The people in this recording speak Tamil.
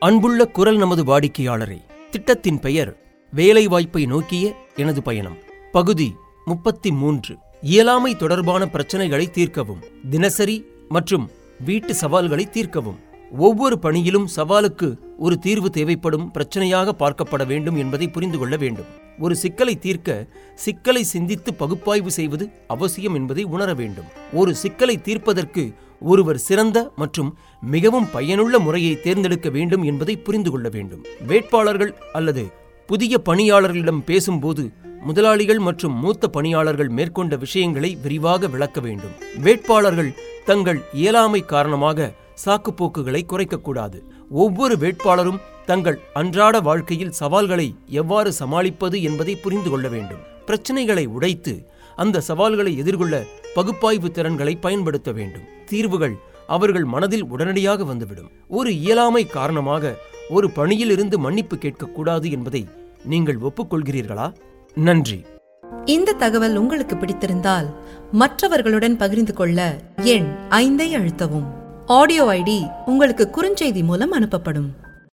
அன்புள்ள குரல் நமது வாடிக்கையாளரே திட்டத்தின் பெயர் வேலைவாய்ப்பை நோக்கிய எனது பயணம் பகுதி முப்பத்தி மூன்று இயலாமை தொடர்பான பிரச்சனைகளை தீர்க்கவும் தினசரி மற்றும் வீட்டு சவால்களை தீர்க்கவும் ஒவ்வொரு பணியிலும் சவாலுக்கு ஒரு தீர்வு தேவைப்படும் பிரச்சனையாக பார்க்கப்பட வேண்டும் என்பதை புரிந்து கொள்ள வேண்டும் ஒரு சிக்கலை தீர்க்க சிக்கலை சிந்தித்து பகுப்பாய்வு செய்வது அவசியம் என்பதை உணர வேண்டும் ஒரு சிக்கலை தீர்ப்பதற்கு ஒருவர் சிறந்த மற்றும் மிகவும் பயனுள்ள முறையை தேர்ந்தெடுக்க வேண்டும் என்பதை புரிந்து கொள்ள வேண்டும் வேட்பாளர்கள் அல்லது புதிய பணியாளர்களிடம் பேசும்போது முதலாளிகள் மற்றும் மூத்த பணியாளர்கள் மேற்கொண்ட விஷயங்களை விரிவாக விளக்க வேண்டும் வேட்பாளர்கள் தங்கள் இயலாமை காரணமாக சாக்குப்போக்குகளை குறைக்கக்கூடாது ஒவ்வொரு வேட்பாளரும் தங்கள் அன்றாட வாழ்க்கையில் சவால்களை எவ்வாறு சமாளிப்பது என்பதை புரிந்து கொள்ள வேண்டும் பிரச்சனைகளை உடைத்து அந்த சவால்களை எதிர்கொள்ள பகுப்பாய்வு திறன்களை பயன்படுத்த வேண்டும் தீர்வுகள் அவர்கள் மனதில் உடனடியாக வந்துவிடும் ஒரு இயலாமை காரணமாக ஒரு பணியிலிருந்து மன்னிப்பு கேட்கக்கூடாது என்பதை நீங்கள் ஒப்புக்கொள்கிறீர்களா நன்றி இந்த தகவல் உங்களுக்கு பிடித்திருந்தால் மற்றவர்களுடன் பகிர்ந்து கொள்ள எண் ஐந்தை அழுத்தவும் ஆடியோ ஐடி உங்களுக்கு குறுஞ்செய்தி மூலம் அனுப்பப்படும்